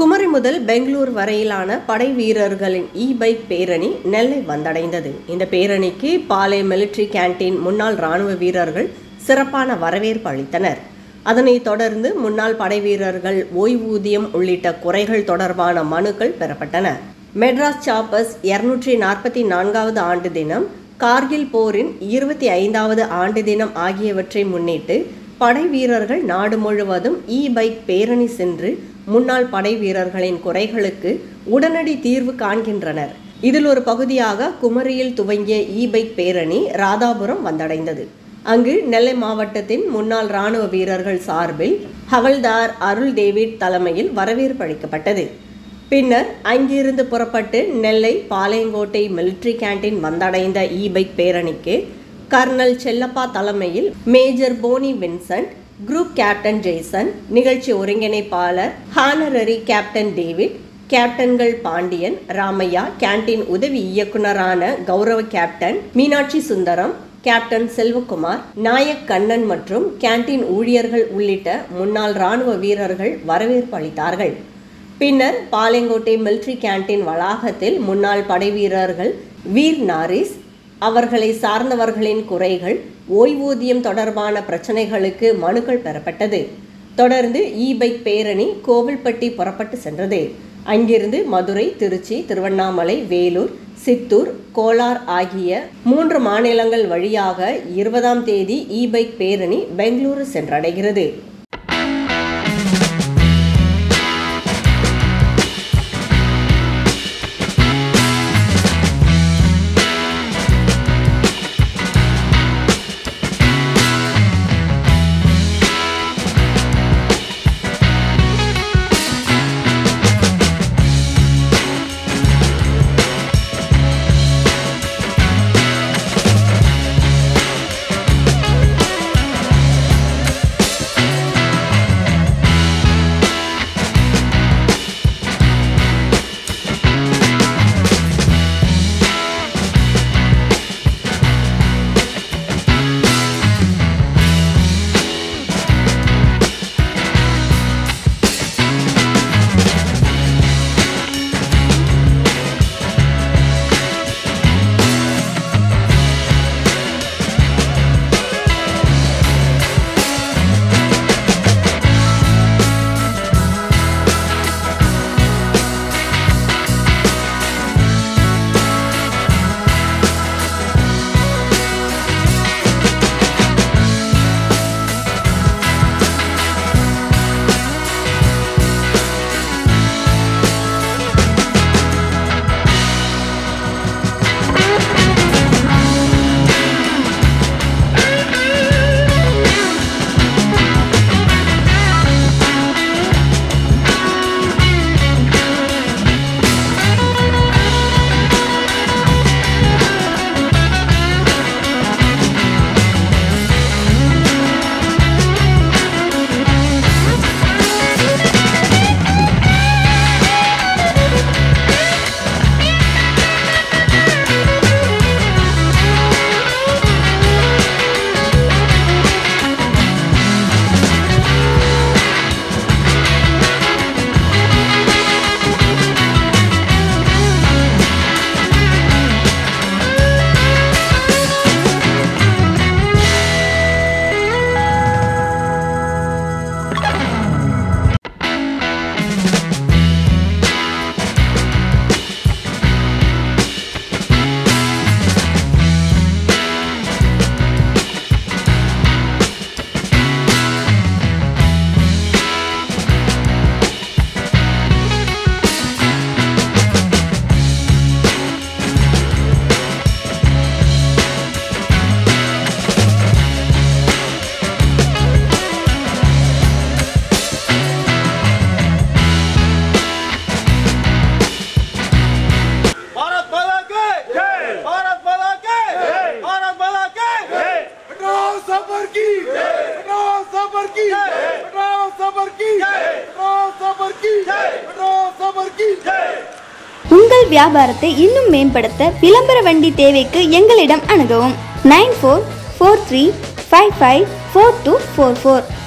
குமரி முதல் பெங்களூர் வரையிலான படை வீரர்களின் இ பைக் பேரணி நெல்லை வந்தடைந்தது இந்த பேரணிக்கு பாலே மிலிட்டரி கேண்டீன் முன்னாள் ராணுவ வீரர்கள் சிறப்பான வரவேற்பு அளித்தனர் அதனைத் தொடர்ந்து முன்னாள் படை வீரர்கள் ஓய்வூதியம் உள்ளிட்ட குறைகள் தொடர்பான மனுக்கள் பெறப்பட்டன மெட்ராஸ் சாப்பர்ஸ் இருநூற்றி நாற்பத்தி நான்காவது ஆண்டு தினம் கார்கில் போரின் இருபத்தி ஐந்தாவது ஆண்டு தினம் ஆகியவற்றை முன்னிட்டு படை வீரர்கள் நாடு முழுவதும் இ பைக் பேரணி சென்று முன்னாள் படை வீரர்களின் குறைகளுக்கு உடனடி தீர்வு காண்கின்றனர் இதில் ஒரு பகுதியாக குமரியில் துவங்கிய இ பைக் பேரணி ராதாபுரம் வந்தடைந்தது அங்கு நெல்லை மாவட்டத்தின் முன்னாள் ராணுவ வீரர்கள் சார்பில் ஹவல்தார் அருள் டேவிட் தலைமையில் வரவேற்பு அளிக்கப்பட்டது பின்னர் அங்கிருந்து புறப்பட்டு நெல்லை பாளையங்கோட்டை மிலிட்ரி கேண்டீன் வந்தடைந்த இ பைக் பேரணிக்கு கர்னல் செல்லப்பா தலைமையில் major Bonnie Vincent group captain Jason நிகழ்ச்சி ஒருங்கிணைப்பாளர் ஹானரரி கேப்டன் டேவிட் கேப்டன்கள் பாண்டியன் ராமையா கேண்டீன் உதவி இயக்குனரான கௌரவ கேப்டன் மீனாட்சி சுந்தரம் கேப்டன் செல்வகுமார் நாயக் கண்ணன் மற்றும் கேண்டீன் ஊழியர்கள் உள்ளிட்ட முன்னாள் ராணுவ வீரர்கள் வரவேற்பு அளித்தார்கள் பின்னர் பாளையங்கோட்டை மிலிட்ரி கேண்டீன் வளாகத்தில் முன்னாள் படை வீரர்கள் வீர் நாரிஸ் அவர்களை சார்ந்தவர்களின் குறைகள் ஓய்வூதியம் தொடர்பான பிரச்சனைகளுக்கு மனுக்கள் பெறப்பட்டது தொடர்ந்து இ பைக் பேரணி கோவில்பட்டி புறப்பட்டு சென்றது அங்கிருந்து மதுரை திருச்சி திருவண்ணாமலை வேலூர் சித்தூர் கோலார் ஆகிய மூன்று மாநிலங்கள் வழியாக இருபதாம் தேதி இ பைக் பேரணி பெங்களூரு சென்றடைகிறது भारत माता की भारत माता की भारत माता की हटाओ सबर की हटाओ सबर की हटाओ सबर की हटाओ सबर की हटाओ सबर की உங்கள் வியாபாரத்தை இன்னும் மேம்படுத்த விளம்பர வண்டி தேவைக்கு எங்களிடம் அணுகவும் nine four four three five five four two four four